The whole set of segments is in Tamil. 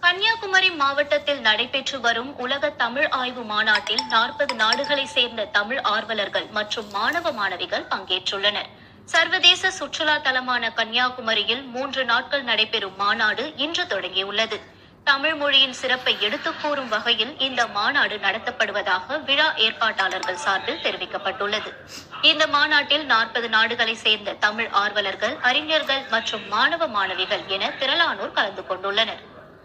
கன்னியாகுமரி மாவட்டத்தில் நடைபெற்று வரும் உலக தமிழ் ஆய்வு மாநாட்டில் நாற்பது நாடுகளை சேர்ந்த தமிழ் ஆர்வலர்கள் மற்றும் மாணவ மாணவிகள் பங்கேற்றுள்ளனர் சர்வதேச சுற்றுலா தலமான கன்னியாகுமரியில் மூன்று நாட்கள் நடைபெறும் மாநாடு இன்று தொடங்கியுள்ளது தமிழ் மொழியின் சிறப்பை எடுத்துக் கூறும் வகையில் இந்த மாநாடு நடத்தப்படுவதாக விழா ஏற்பாட்டாளர்கள் சார்பில் தெரிவிக்கப்பட்டுள்ளது இந்த மாநாட்டில் நாற்பது நாடுகளை சேர்ந்த தமிழ் ஆர்வலர்கள் அறிஞர்கள் மற்றும் மாணவ மாணவிகள் என திரளானோர் கலந்து கொண்டுள்ளனர்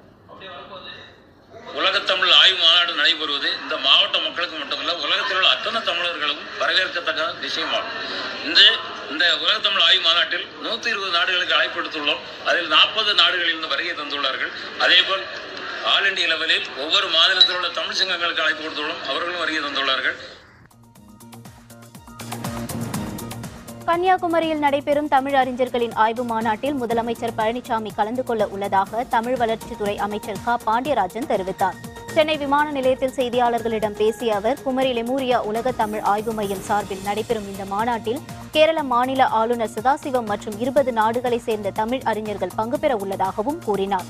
உலகத்தமிழ் ஆய்வு மாநாடு நடைபெறுவது இந்த மாவட்ட மக்களுக்கு மட்டுமல்ல உலகத்தில் உள்ள அத்தனை தமிழர்களும் வரவேற்கத்தக்க விஷயமாகும் இன்று இந்த உலகத்தமிழ் ஆய்வு மாநாட்டில் நூற்றி இருபது நாடுகளுக்கு அழைப்படுத்துள்ளோம் அதில் நாற்பது நாடுகளில் இருந்து வருகை தந்துள்ளார்கள் அதேபோல் ஆல் இண்டியா லெவலில் ஒவ்வொரு மாநிலத்தில் உள்ள தமிழ் சங்கங்களுக்கு அழைப்பு கொடுத்துள்ளோம் அவர்களும் வருகை தந்துள்ளார்கள் கன்னியாகுமரியில் நடைபெறும் தமிழ் அறிஞர்களின் ஆய்வு மாநாட்டில் முதலமைச்சர் பழனிசாமி கலந்து கொள்ள உள்ளதாக தமிழ் வளர்ச்சித்துறை அமைச்சர் க பாண்டியராஜன் தெரிவித்தார் சென்னை விமான நிலையத்தில் செய்தியாளர்களிடம் பேசிய அவர் குமரி லெமூரியா உலக தமிழ் ஆய்வு மையம் சார்பில் நடைபெறும் இந்த மாநாட்டில் கேரள மாநில ஆளுநர் சதாசிவம் மற்றும் இருபது நாடுகளை சேர்ந்த தமிழ் அறிஞர்கள் பங்கு பெற உள்ளதாகவும் கூறினார்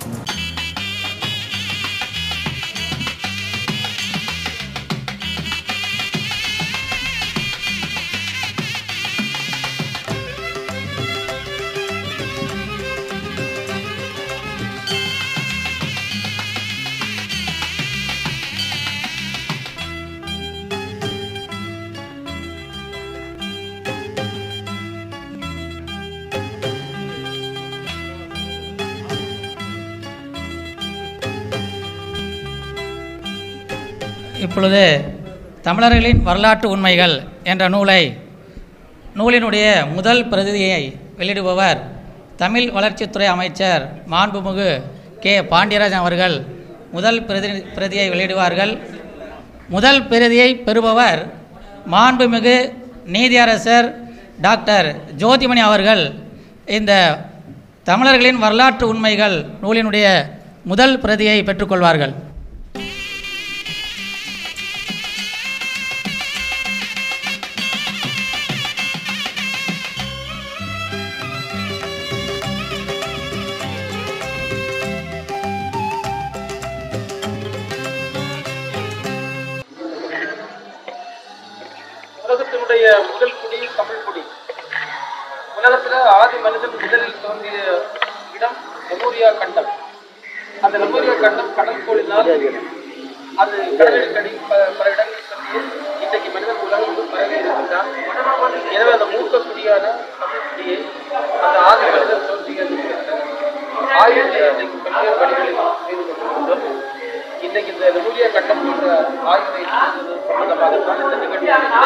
இப்பொழுது தமிழர்களின் வரலாற்று உண்மைகள் என்ற நூலை நூலினுடைய முதல் பிரதியை வெளியிடுபவர் தமிழ் வளர்ச்சித்துறை அமைச்சர் மாண்புமிகு கே பாண்டியராஜன் அவர்கள் முதல் பிரதி பிரதியை வெளியிடுவார்கள் முதல் பிரதியை பெறுபவர் மாண்புமிகு நீதியரசர் டாக்டர் ஜோதிமணி அவர்கள் இந்த தமிழர்களின் வரலாற்று உண்மைகள் நூலினுடைய முதல் பிரதியை பெற்றுக்கொள்வார்கள் உலகத்தினுடைய முதல் குடி தமிழ் குடி உலகத்துல ஆதி மனிதன் முதலில் தோன்றிய இடம் லெமூரியா கண்டம் அந்த லெமூரியா கண்டம் கடல் கோளினால் அது கடலுக்கு அடி ப- பல இடங்களில் சென்று இன்றைக்கு மனிதன் உலகம் முழு பரவி இருக்கின்றான் எனவே அந்த மூத்த குடியான தமிழ் குடியை அந்த ஆதி மனிதன் தோன்றியது குறித்த ஆய்வுகளை இன்றைக்கு பல்வேறு வழிகளில் செய்து கொண்டிருக்கின்றோம் இன்றைக்கு இந்த லெமூரியா கட்டம் போன்ற ஆய்வுரை செய்வது சம்பந்தமாகத்தான் இந்த நிகழ்வு